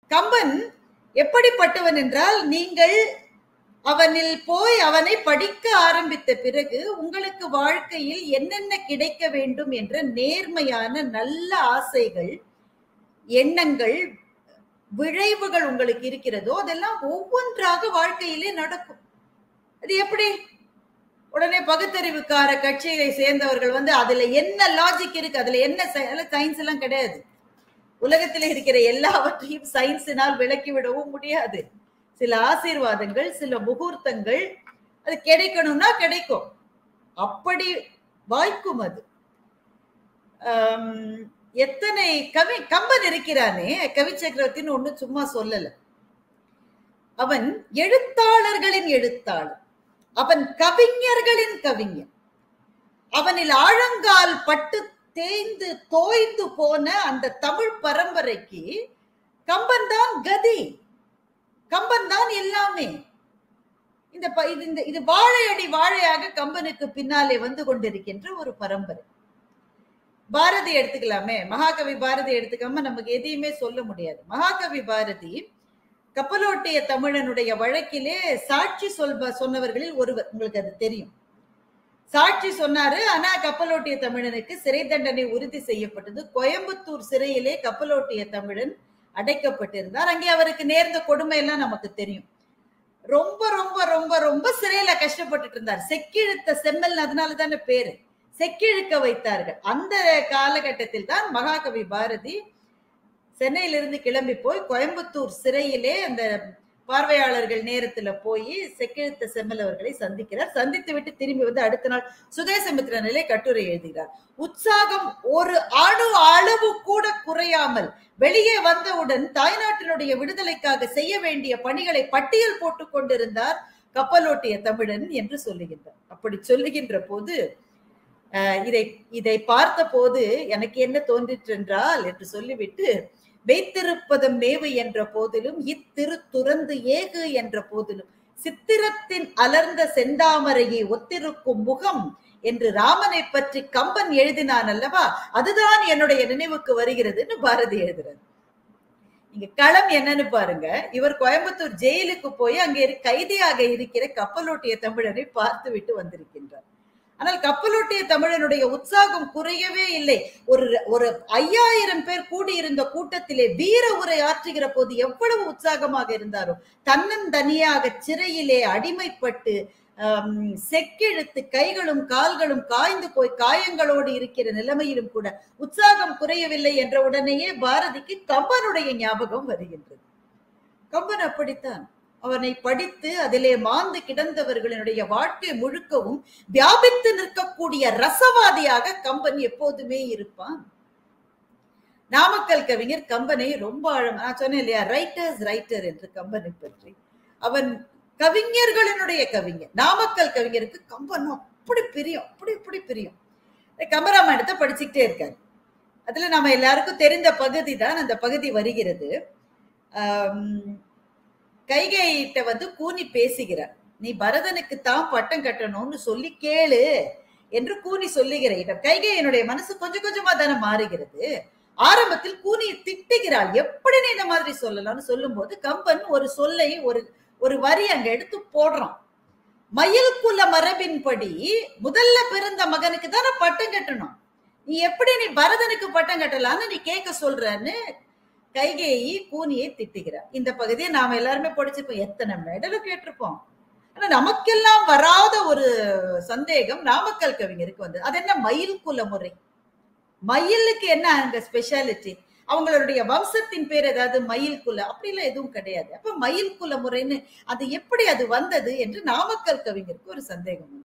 கம்பன் எப்படிப்பட்டவன் என்றால் நீங்கள் அவனில் போய் அவனை படிக்க ஆரம்பித்த பிறகு உங்களுக்கு வாழ்க்கையில் என்னென்ன கிடைக்க வேண்டும் என்ற நேர்மையான நல்ல ஆசைகள் எண்ணங்கள் விளைவுகள் உங்களுக்கு இருக்கிறதோ அதெல்லாம் ஒவ்வொன்றாக வாழ்க்கையிலே நடக்கும் அது எப்படி உடனே பகுத்தறிவுக்கார கட்சியை சேர்ந்தவர்கள் வந்து அதுல என்ன லாஜிக் இருக்கு அதுல என்ன சயின்ஸ் எல்லாம் கிடையாது உலகத்தில் இருக்கிற எல்லாவற்றையும் சயின்ஸினால் விளக்கி விடவும் முடியாது சில ஆசீர்வாதங்கள் சில முகூர்த்தங்கள் அது கிடைக்கணும்னா கிடைக்கும் அப்படி வாய்க்கும் அது எத்தனை கவி கம்பன் இருக்கிறானே கவி சக்கரவர்த்தின்னு ஒண்ணு சும்மா சொல்லல அவன் எழுத்தாளர்களின் எழுத்தாளர் அவன் கவிஞர்களின் கவிஞன் அவனில் ஆழங்கால் பட்டு தேய்ந்து தோய்ந்து போன அந்த தமிழ் பரம்பரைக்கு கம்பன் தான் கதி கம்பன் தான் எல்லாமே இந்த இந்த இது வாழையடி வாழையாக கம்பனுக்கு பின்னாலே வந்து கொண்டிருக்கின்ற ஒரு பரம்பரை பாரதி எடுத்துக்கலாமே மகாகவி பாரதி எடுத்துக்காம நமக்கு எதையுமே சொல்ல முடியாது மகாகவி பாரதி கப்பலோட்டிய தமிழனுடைய வழக்கிலே சாட்சி சொல்ப சொன்னவர்களில் ஒருவர் உங்களுக்கு அது தெரியும் சாட்சி சொன்னாரு ஆனா கப்பலோட்டிய தமிழனுக்கு சிறை தண்டனை உறுதி செய்யப்பட்டது கோயம்புத்தூர் சிறையிலே கப்பலோட்டிய தமிழன் அடைக்கப்பட்டிருந்தார் அங்கே அவருக்கு நேர்ந்த கொடுமை எல்லாம் நமக்கு தெரியும் ரொம்ப ரொம்ப ரொம்ப ரொம்ப சிறையில கஷ்டப்பட்டுட்டு இருந்தார் செக்கிழுத்த செம்மல் அதனால தானே பேரு செக்கிழுக்க வைத்தார்கள் அந்த காலகட்டத்தில் தான் மகாகவி பாரதி சென்னையிலிருந்து கிளம்பி போய் கோயம்புத்தூர் சிறையிலே அந்த பார்வையாளர்கள் நேரத்துல போய் செக்கிழுத்த செம்மல் அவர்களை சந்திக்கிறார் சந்தித்து விட்டு திரும்பி வந்து அடுத்த நாள் சுதேசமித்ரனிலே கட்டுரை எழுதுகிறார் உற்சாகம் ஒரு அணு அளவு கூட குறையாமல் வெளியே வந்தவுடன் தாய்நாட்டினுடைய விடுதலைக்காக செய்ய வேண்டிய பணிகளை பட்டியல் போட்டுக் கொண்டிருந்தார் கப்பலோட்டிய தமிழன் என்று சொல்லுகின்றார் அப்படி சொல்லுகின்ற போது இதை இதை பார்த்த போது எனக்கு என்ன தோன்றிற்று என்றால் என்று சொல்லிவிட்டு வைத்திருப்பதும் மேவு என்ற போதிலும் இத்திரு துறந்து ஏகு என்ற போதிலும் சித்திரத்தின் அலர்ந்த செந்தாமரையை ஒத்திருக்கும் முகம் என்று ராமனை பற்றி கம்பன் எழுதினான் அல்லவா அதுதான் என்னுடைய நினைவுக்கு வருகிறதுன்னு பாரதி எழுதுறாரு இங்க களம் என்னன்னு பாருங்க இவர் கோயம்புத்தூர் ஜெயிலுக்கு போய் அங்கே கைதியாக இருக்கிற கப்பலோட்டிய தமிழனை பார்த்து விட்டு வந்திருக்கின்றார் ஆனால் கப்பலோட்டிய தமிழனுடைய உற்சாகம் குறையவே இல்லை ஒரு ஒரு ஐயாயிரம் பேர் கூடியிருந்த கூட்டத்திலே வீர உரை ஆற்றுகிற போது எவ்வளவு உற்சாகமாக இருந்தாரோ தன்னந்தனியாக சிறையிலே அடிமைப்பட்டு செக்கிழுத்து கைகளும் கால்களும் காய்ந்து போய் காயங்களோடு இருக்கிற நிலைமையிலும் கூட உற்சாகம் குறையவில்லை என்ற உடனேயே பாரதிக்கு கம்பனுடைய ஞாபகம் வருகின்றது கம்பன் அப்படித்தான் அவனை படித்து அதிலே மாந்து கிடந்தவர்களினுடைய வாழ்க்கை முழுக்கவும் வியாபித்து நிற்கக்கூடிய ரசவாதியாக கம்பன் எப்போதுமே இருப்பான் நாமக்கல் கவிஞர் கம்பனை ரொம்ப ஆழம் நான் சொன்னேன் இல்லையா ரைட்டர்ஸ் ரைட்டர் என்று கம்பனை பற்றி அவன் கவிஞர்களினுடைய கவிஞர் நாமக்கல் கவிஞருக்கு கம்பன் அப்படி பிரியம் அப்படி இப்படி பிரியம் கம்பராமாயணத்தை படிச்சுக்கிட்டே இருக்காரு அதுல நம்ம எல்லாருக்கும் தெரிந்த பகுதி தான் அந்த பகுதி வருகிறது கைகையிட்ட வந்து கூனி பேசுகிறார் நீ பரதனுக்கு தான் பட்டம் கட்டணும்னு சொல்லி கேளு என்று கூனி சொல்லுகிற இடம் கைகையனுடைய மனசு கொஞ்சம் கொஞ்சமா தானே மாறுகிறது ஆரம்பத்தில் கூனியை திட்டுகிறாள் எப்படி நீ இந்த மாதிரி சொல்லலாம்னு சொல்லும் போது கம்பன் ஒரு சொல்லை ஒரு ஒரு வரி அங்க எடுத்து போடுறான் மயில் குல மரபின்படி முதல்ல பிறந்த மகனுக்கு தானே பட்டம் கட்டணும் நீ எப்படி நீ பரதனுக்கு பட்டம் கட்டலான்னு நீ கேட்க சொல்றன்னு கைகேயி கூனியை திட்டுகிறார் இந்த பகுதியை நாம எல்லாருமே படிச்சிருப்போம் எத்தனை மெடலும் கேட்டிருப்போம் ஆனா நமக்கெல்லாம் வராத ஒரு சந்தேகம் நாமக்கல் கவிஞருக்கு வந்தது அது என்ன மயில் குல முறை மயிலுக்கு என்ன அங்க ஸ்பெஷாலிட்டி அவங்களுடைய வம்சத்தின் பேர் ஏதாவது மயில் குல அப்படிலாம் எதுவும் கிடையாது அப்ப மயில் குல முறைன்னு அது எப்படி அது வந்தது என்று நாமக்கல் கவிஞருக்கு ஒரு சந்தேகம்